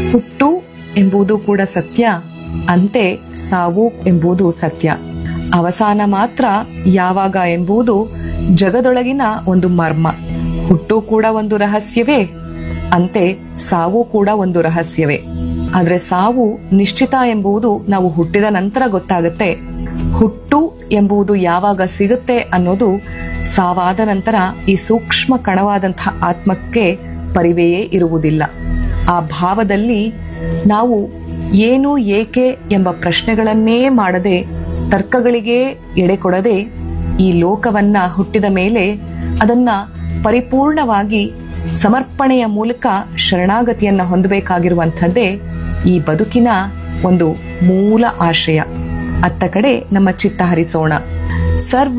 ಹುಟ್ಟು ಎಂಬುದು ಕೂಡ ಸತ್ಯ ಅಂತೆ ಸಾವು ಎಂಬುದು ಸತ್ಯ ಅವಸಾನ ಮಾತ್ರ ಯಾವಾಗ ಎಂಬುದು ಜಗದೊಳಗಿನ ಒಂದು ಮರ್ಮ ಹುಟ್ಟು ಕೂಡ ಒಂದು ರಹಸ್ಯವೇ ಅಂತೆ ಸಾವು ಕೂಡ ಒಂದು ರಹಸ್ಯವೇ ಆದ್ರೆ ಸಾವು ನಿಶ್ಚಿತ ಎಂಬುದು ನಾವು ಹುಟ್ಟಿದ ನಂತರ ಗೊತ್ತಾಗುತ್ತೆ ಹುಟ್ಟು ಎಂಬುದು ಯಾವಾಗ ಸಿಗುತ್ತೆ ಅನ್ನೋದು ಸಾವಾದ ನಂತರ ಈ ಸೂಕ್ಷ್ಮ ಕಣವಾದಂತಹ ಆತ್ಮಕ್ಕೆ ಪರಿವೆಯೇ ಇರುವುದಿಲ್ಲ ಆ ಭಾವದಲ್ಲಿ ನಾವು ಏನು ಏಕೆ ಎಂಬ ಪ್ರಶ್ನೆಗಳನ್ನೇ ಮಾಡದೆ ತರ್ಕಗಳಿಗೆ ಎಡೆ ಕೊಡದೆ ಈ ಲೋಕವನ್ನ ಹುಟ್ಟಿದ ಮೇಲೆ ಅದನ್ನ ಪರಿಪೂರ್ಣವಾಗಿ ಸಮರ್ಪಣೆಯ ಮೂಲಕ ಶರಣಾಗತಿಯನ್ನ ಹೊಂದಬೇಕಾಗಿರುವಂಥದ್ದೇ ಈ ಬದುಕಿನ ಒಂದು ಮೂಲ ಆಶಯ ಅತ್ತ ಕಡೆ ನಮ್ಮ ಚಿತ್ತ ಹರಿಸೋಣ ಸರ್ವ